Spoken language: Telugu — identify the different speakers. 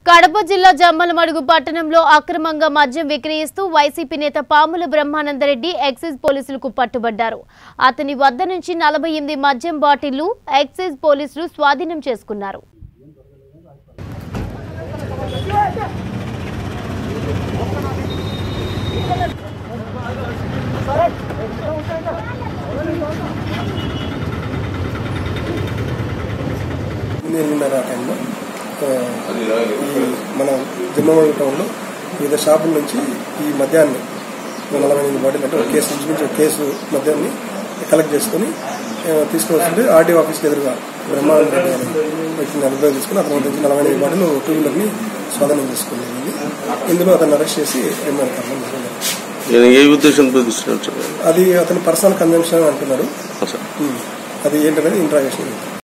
Speaker 1: కడప జిల్లా జమ్మలమడుగు పట్టణంలో అక్రమంగా మద్యం విక్రయిస్తూ వైసీపీ నేత పాముల బ్రహ్మానందరెడ్డి ఎక్సైజ్ పోలీసులకు పట్టుబడ్డారు అతని వద్ద నుంచి నలభై ఎనిమిది మద్యం బాటిళ్లు ఎక్సైజ్ పోలీసులు స్వాధీనం చేసుకున్నారు
Speaker 2: ఎనిమిదిన్నర ఆ టైంలో ఆ, ఈ మన జిమ్మవాడి టౌన్లో వివిధ షాపుల నుంచి ఈ మద్యాన్ని నలభై ఎనిమిది బాడీలు అంటే ఒక కేసు నుంచి ఒక కేసు మద్యాన్ని కలెక్ట్ చేసుకుని ఆ, తీసుకువస్తుంటే ఆర్డీ ఆఫీస్కి ఎదురుగా బ్రహ్మానంద రెడ్డి అనే వ్యక్తిని అదుపులో తీసుకుని అతని వద్ద నుంచి నలభై ఎనిమిది బాడీలు టూ వీలర్ని స్వాధీనం చేసుకుని ఇందులో అతను అరెస్ట్ చేసి రిమాండ్ కావడం జరిగింది.
Speaker 3: నేను ఏ ఉద్దేశంతో తీసుకున్నాను సార్
Speaker 2: అది అతని పర్సనల్ కన్జంప్షన్ అంటున్నాడు
Speaker 3: సార్
Speaker 2: ఉమ్. అది ఏంటనేది ఇంట్రాగేషన్